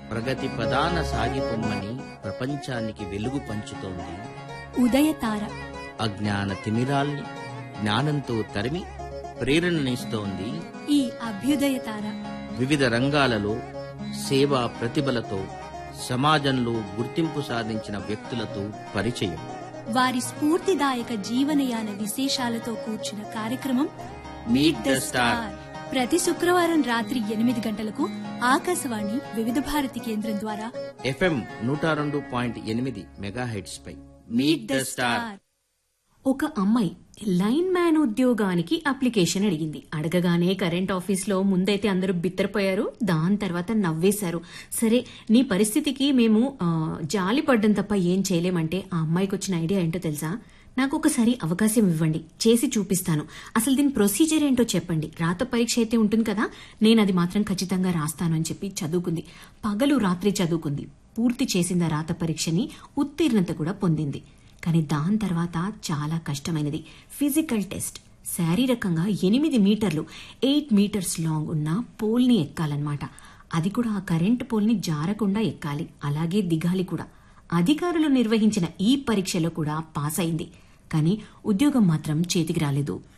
ప్రగతి ప్రధాన సాగిపొమ్మని ప్రపంచానికి వెలుగు పంచుతోంది ఉదయతార అజ్ఞాన తిమిరాల్ని జ్ఞానంతో తరిమి ప్రేరణనిస్తోంది ఈ అభ్యుదయ తార వివిధ రంగాలలో సేవా ప్రతిభలతో సమాజంలో గుర్తింపు సాధించిన వ్యక్తులతో పరిచయం వారి స్ఫూర్తిదాయక జీవనయాన విశేషాలతో కూర్చున్న కార్యక్రమం మీట్ ద స్టార్ ప్రతి శుక్రవారం రాత్రి ఎనిమిది గంటలకు ఆకాశవాణి వివిధ భారతి కేంద్రం ద్వారా ఎఫ్ఎం నూట రెండు పాయింట్ ఎనిమిది మెగాహెడ్స్ పై మీట్ ద స్టార్ ఒక అమ్మాయి లైన్ మ్యాన్ ఉద్యోగానికి అప్లికేషన్ అడిగింది అడగగానే కరెంట్ ఆఫీస్లో ముందైతే అందరూ బిత్తరపోయారు దాని తర్వాత నవ్వేశారు సరే నీ పరిస్థితికి మేము ఆ, జాలి పడ్డం తప్ప ఏం చేయలేమంటే ఆ అమ్మాయికి వచ్చిన ఐడియా ఏంటో తెలుసా నాకు ఒకసారి అవకాశం ఇవ్వండి చేసి చూపిస్తాను అసలు దీని ప్రొసీజర్ ఏంటో చెప్పండి రాత పరీక్ష అయితే ఉంటుంది కదా నేను అది మాత్రం ఖచ్చితంగా రాస్తాను అని చెప్పి చదువుకుంది పగలు రాత్రి చదువుకుంది పూర్తి చేసింది ఆ రాత పరీక్షని ఉత్తీర్ణత కూడా పొందింది కానీ దాని తర్వాత చాలా కష్టమైనది ఫిజికల్ టెస్ట్ శారీరకంగా ఎనిమిది మీటర్లు ఎయిట్ మీటర్స్ లాంగ్ ఉన్న పోల్ని ఎక్కాలన్నమాట అది కూడా ఆ కరెంట్ పోల్ని జారకుండా ఎక్కాలి అలాగే దిగాలి కూడా అధికారులు నిర్వహించిన ఈ పరీక్షలో కూడా పాస్ అయింది కానీ ఉద్యోగం మాత్రం చేతికి రాలేదు